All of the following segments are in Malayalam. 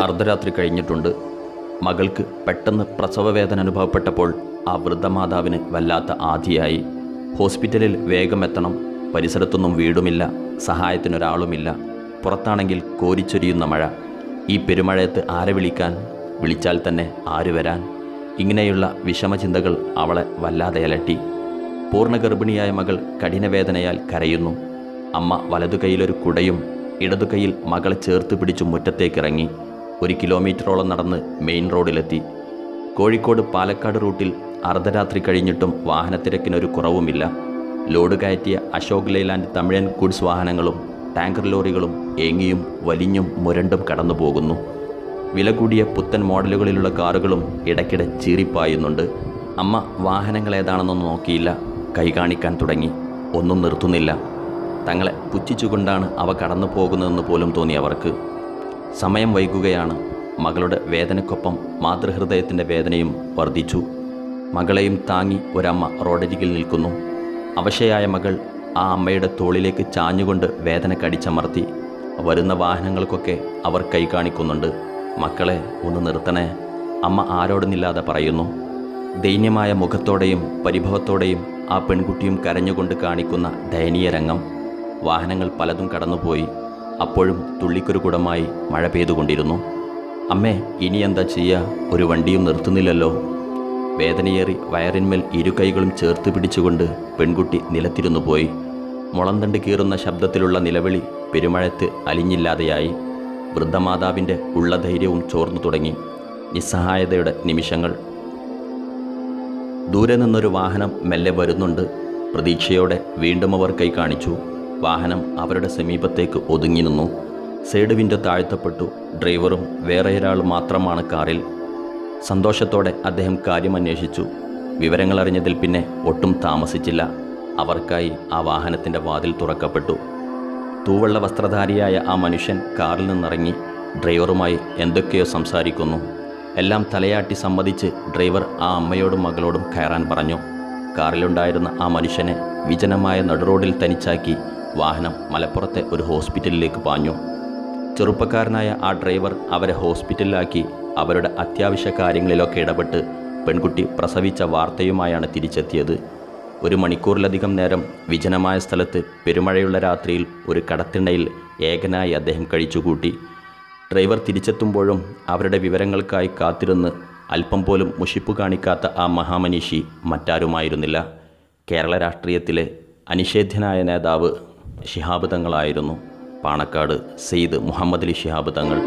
അർദ്ധരാത്രി കഴിഞ്ഞിട്ടുണ്ട് മകൾക്ക് പെട്ടെന്ന് പ്രസവവേദന അനുഭവപ്പെട്ടപ്പോൾ ആ വൃദ്ധമാതാവിന് വല്ലാത്ത ആധിയായി ഹോസ്പിറ്റലിൽ വേഗം എത്തണം പരിസരത്തൊന്നും വീടുമില്ല സഹായത്തിനൊരാളുമില്ല പുറത്താണെങ്കിൽ കോരിച്ചൊരിയുന്ന മഴ ഈ പെരുമഴയത്ത് ആരെ വിളിക്കാൻ വിളിച്ചാൽ തന്നെ ആര് വരാൻ ഇങ്ങനെയുള്ള വിഷമചിന്തകൾ അവളെ വല്ലാതെ അലട്ടി പൂർണ്ണ ഗർഭിണിയായ മകൾ കഠിനവേദനയാൽ കരയുന്നു അമ്മ വലതു കൈയിലൊരു കുടയും ഇടതു കൈയിൽ മകളെ ചേർത്ത് പിടിച്ചു മുറ്റത്തേക്കിറങ്ങി ഒരു കിലോമീറ്ററോളം നടന്ന് മെയിൻ റോഡിലെത്തി കോഴിക്കോട് പാലക്കാട് റൂട്ടിൽ അർദ്ധരാത്രി കഴിഞ്ഞിട്ടും വാഹനത്തിരക്കിനൊരു കുറവുമില്ല ലോഡ് കയറ്റിയ അശോക് ലൈലാൻഡ് തമിഴൻ ഗുഡ്സ് വാഹനങ്ങളും ടാങ്കർ ലോറികളും ഏങ്ങിയും വലിഞ്ഞും മുരണ്ടും കടന്നു പോകുന്നു വില കൂടിയ പുത്തൻ മോഡലുകളിലുള്ള കാറുകളും ഇടയ്ക്കിടെ ചീറിപ്പായുന്നുണ്ട് അമ്മ വാഹനങ്ങൾ ഏതാണെന്നൊന്നും നോക്കിയില്ല കൈ കാണിക്കാൻ തുടങ്ങി ഒന്നും നിർത്തുന്നില്ല തങ്ങളെ പുച്ഛിച്ചുകൊണ്ടാണ് അവ കടന്നു പോകുന്നതെന്ന് പോലും തോന്നി അവർക്ക് സമയം വൈകുകയാണ് മകളുടെ വേദനയ്ക്കൊപ്പം മാതൃഹൃദയത്തിൻ്റെ വേദനയും വർദ്ധിച്ചു മകളെയും താങ്ങി ഒരമ്മ റോഡരികിൽ നിൽക്കുന്നു അവശയായ മകൾ ആ അമ്മയുടെ തോളിലേക്ക് ചാഞ്ഞുകൊണ്ട് വേദന കടിച്ചമർത്തി വരുന്ന വാഹനങ്ങൾക്കൊക്കെ അവർ കൈ കാണിക്കുന്നുണ്ട് മക്കളെ ഒന്ന് നിർത്തണേ അമ്മ ആരോടുന്നില്ലാതെ പറയുന്നു ദൈന്യമായ മുഖത്തോടെയും പരിഭവത്തോടെയും ആ പെൺകുട്ടിയും കരഞ്ഞുകൊണ്ട് കാണിക്കുന്ന ദയനീയ രംഗം വാഹനങ്ങൾ പലതും കടന്നുപോയി അപ്പോഴും തുള്ളിക്കുരുകുടമായി മഴ പെയ്തുകൊണ്ടിരുന്നു അമ്മേ ഇനി എന്താ ചെയ്യുക ഒരു വണ്ടിയും നിർത്തുന്നില്ലല്ലോ വേദനയേറി വയറിന്മേൽ ഇരു കൈകളും ചേർത്ത് പിടിച്ചുകൊണ്ട് പെൺകുട്ടി നിലത്തിരുന്നു പോയി മുളന്തണ്ട് കീറുന്ന ശബ്ദത്തിലുള്ള നിലവിളി പെരുമഴത്ത് അലിഞ്ഞില്ലാതെയായി വൃദ്ധമാതാവിൻ്റെ ഉള്ള ധൈര്യവും ചോർന്നു തുടങ്ങി നിസ്സഹായതയുടെ നിമിഷങ്ങൾ ദൂരെ നിന്നൊരു വാഹനം മെല്ലെ വരുന്നുണ്ട് പ്രതീക്ഷയോടെ വീണ്ടും അവർ കൈ കാണിച്ചു വാഹനം അവരുടെ സമീപത്തേക്ക് ഒതുങ്ങി നിന്നു സൈഡ് വിൻഡോ താഴ്ത്തപ്പെട്ടു ഡ്രൈവറും വേറെയൊരാൾ മാത്രമാണ് കാറിൽ സന്തോഷത്തോടെ അദ്ദേഹം കാര്യം അന്വേഷിച്ചു വിവരങ്ങൾ അറിഞ്ഞതിൽ പിന്നെ ഒട്ടും താമസിച്ചില്ല അവർക്കായി ആ വാഹനത്തിൻ്റെ വാതിൽ തുറക്കപ്പെട്ടു തൂവള്ള വസ്ത്രധാരിയായ ആ മനുഷ്യൻ കാറിൽ നിന്നിറങ്ങി ഡ്രൈവറുമായി എന്തൊക്കെയോ സംസാരിക്കുന്നു എല്ലാം തലയാട്ടി സമ്മതിച്ച് ഡ്രൈവർ ആ അമ്മയോടും മകളോടും കയറാൻ പറഞ്ഞു കാറിലുണ്ടായിരുന്ന ആ മനുഷ്യനെ വിജനമായ നടുറോഡിൽ തനിച്ചാക്കി വാഹനം മലപ്പുറത്തെ ഒരു ഹോസ്പിറ്റലിലേക്ക് പാഞ്ഞു ചെറുപ്പക്കാരനായ ആ ഡ്രൈവർ അവരെ ഹോസ്പിറ്റലിലാക്കി അവരുടെ അത്യാവശ്യ കാര്യങ്ങളിലൊക്കെ ഇടപെട്ട് പെൺകുട്ടി പ്രസവിച്ച വാർത്തയുമായാണ് തിരിച്ചെത്തിയത് ഒരു മണിക്കൂറിലധികം നേരം വിജനമായ സ്ഥലത്ത് പെരുമഴയുള്ള രാത്രിയിൽ ഒരു കടത്തിണ്ണയിൽ ഏകനായി അദ്ദേഹം കഴിച്ചുകൂട്ടി ഡ്രൈവർ തിരിച്ചെത്തുമ്പോഴും അവരുടെ വിവരങ്ങൾക്കായി കാത്തിരുന്ന് അല്പം പോലും മുഷിപ്പ് കാണിക്കാത്ത ആ മഹാമനീഷി മറ്റാരുമായിരുന്നില്ല കേരള രാഷ്ട്രീയത്തിലെ അനിഷേധ്യനായ നേതാവ് ശിഹാബ് തങ്ങളായിരുന്നു പാണക്കാട് സെയ്ദ് മുഹമ്മദ് അലി ശിഹാബ് തങ്ങൾ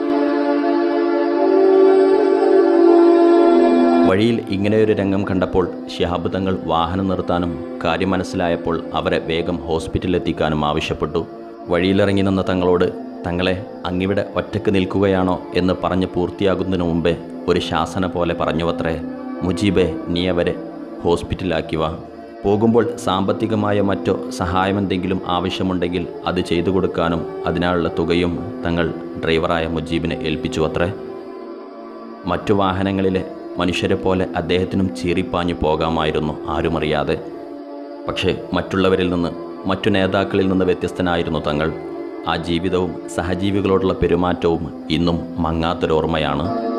വഴിയിൽ ഇങ്ങനെയൊരു രംഗം കണ്ടപ്പോൾ ശിഹാബ് തങ്ങൾ വാഹനം നിർത്താനും കാര്യം മനസ്സിലായപ്പോൾ അവരെ വേഗം ഹോസ്പിറ്റലിലെത്തിക്കാനും ആവശ്യപ്പെട്ടു വഴിയിലിറങ്ങി നിന്ന തങ്ങളോട് തങ്ങളെ അങ്ങിവിടെ ഒറ്റക്ക് നിൽക്കുകയാണോ എന്ന് പറഞ്ഞ് പൂർത്തിയാകുന്നതിന് മുമ്പേ ഒരു ശാസന പോലെ പറഞ്ഞുവത്രേ മുജീബെ നീ അവരെ ഹോസ്പിറ്റലിലാക്കി വാ പോകുമ്പോൾ സാമ്പത്തികമായ മറ്റോ സഹായമെന്തെങ്കിലും ആവശ്യമുണ്ടെങ്കിൽ അത് ചെയ്തു കൊടുക്കാനും അതിനായുള്ള തുകയും തങ്ങൾ ഡ്രൈവറായ മുജീബിനെ ഏൽപ്പിച്ചു അത്രേ മറ്റു വാഹനങ്ങളിലെ മനുഷ്യരെ പോലെ അദ്ദേഹത്തിനും ചീറിപ്പാഞ്ഞു പോകാമായിരുന്നു ആരുമറിയാതെ പക്ഷേ മറ്റുള്ളവരിൽ നിന്ന് മറ്റു നേതാക്കളിൽ നിന്ന് വ്യത്യസ്തനായിരുന്നു തങ്ങൾ ആ ജീവിതവും സഹജീവികളോടുള്ള പെരുമാറ്റവും ഇന്നും മങ്ങാത്തൊരോർമ്മയാണ്